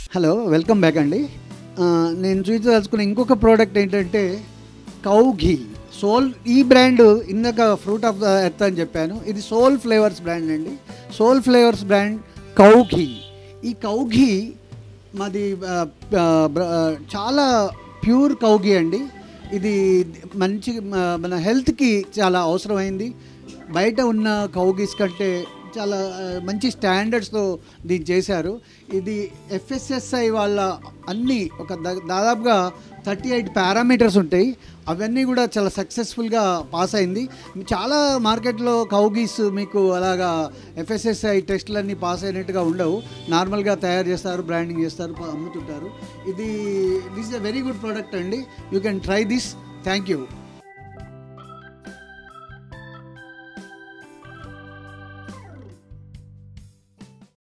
hello welcome back అండి ఆ, నేను చూపించదలుచుకున్న ఇంకొక ప్రోడక్ట్ ఏంటంటే కౌ ఘీ సోల్ ఈ బ్రాండ్ ఇందాక ఫ్రూట్ ఆఫ్ ద ఎర్త్ అని చెప్పాను ఇది సోల్ ఫ్లేవర్స్ బ్రాండ్ అండి Soul Flavours brand cow ghee ఈ కౌ ఘీ మాది ఆ, ఆ, బ్ర- ఆ, చాలా ప్యూర్ కౌ ఘీ అండి ఇది మంచి ఆ, మన హెల్త్కి చాలా అవసరమైంది బయట ఉన్న కౌగీస్ కంటే చాలా ఆ, మంచి స్టాండర్డ్స్తో దీన్ని చేశారు ఇది ఎఫ్ఎస్ఎస్ఐ వాళ్ళ అన్ని ఒక దా- దాదాపుగా థర్టీ ఎయిట్ పారామీటర్స్ ఉంటాయి అవన్నీ కూడా చాలా సక్సెస్ఫుల్గా పాస్ అయింది చాలా మార్కెట్లో కౌగీస్ మీకు అలాగా ఎఫ్ఎస్ఎస్ఐ టెస్టులన్నీ పాస్ అయినట్టుగా ఉండవు నార్మల్గా తయారు చేస్తారు బ్రాండింగ్ చేస్తారు ప- అమ్ముతుంటారు ఇది this a very good product అండి you can try this thank you